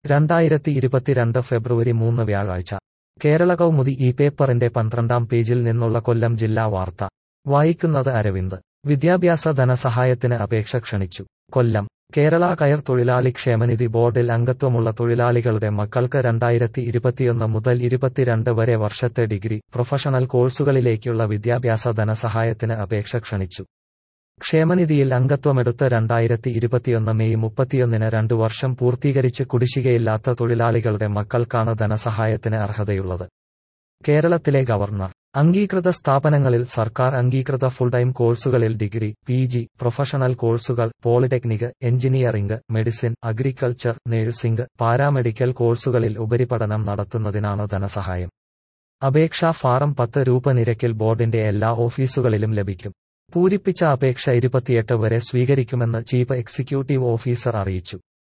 രണ്ടായിരത്തി ഇരുപത്തിരണ്ട് ഫെബ്രുവരി മൂന്ന് വ്യാഴാഴ്ച കേരള കൗമുദി ഈ പേപ്പറിന്റെ പന്ത്രണ്ടാം പേജിൽ നിന്നുള്ള കൊല്ലം ജില്ലാ വാർത്ത വായിക്കുന്നത് അരവിന്ദ് വിദ്യാഭ്യാസ ധനസഹായത്തിന് അപേക്ഷ ക്ഷണിച്ചു കൊല്ലം കേരള കയർ തൊഴിലാളി ക്ഷേമനിധി ബോർഡിൽ അംഗത്വമുള്ള തൊഴിലാളികളുടെ മക്കൾക്ക് രണ്ടായിരത്തി ഇരുപത്തിയൊന്ന് മുതൽ ഇരുപത്തിരണ്ട് വരെ വർഷത്തെ ഡിഗ്രി പ്രൊഫഷണൽ കോഴ്സുകളിലേക്കുള്ള വിദ്യാഭ്യാസ ധനസഹായത്തിന് അപേക്ഷ ക്ഷണിച്ചു ക്ഷേമനിധിയിൽ അംഗത്വമെടുത്ത് രണ്ടായിരത്തി ഇരുപത്തിയൊന്ന് മെയ് മുപ്പത്തിയൊന്നിന് രണ്ടു വർഷം പൂർത്തീകരിച്ച് കുടിശ്ശികയില്ലാത്ത തൊഴിലാളികളുടെ മക്കൾക്കാണ് ധനസഹായത്തിന് അർഹതയുള്ളത് കേരളത്തിലെ ഗവർണർ അംഗീകൃത സ്ഥാപനങ്ങളിൽ സർക്കാർ അംഗീകൃത ഫുൾ ടൈം കോഴ്സുകളിൽ ഡിഗ്രി പി ജി പ്രൊഫഷണൽ കോഴ്സുകൾ polytechnic engineering medicine agriculture nursing paramedical കോഴ്സുകളിൽ ഉപരിപഠനം നടത്തുന്നതിനാണ് ധനസഹായം അപേക്ഷാ ഫാറം പത്ത് രൂപ നിരക്കിൽ ബോർഡിന്റെ എല്ലാ ഓഫീസുകളിലും ലഭിക്കും പൂരിപ്പിച്ച അപേക്ഷ ഇരുപത്തിയെട്ട് വരെ സ്വീകരിക്കുമെന്ന് ചീഫ് എക്സിക്യൂട്ടീവ് ഓഫീസർ അറിയിച്ചു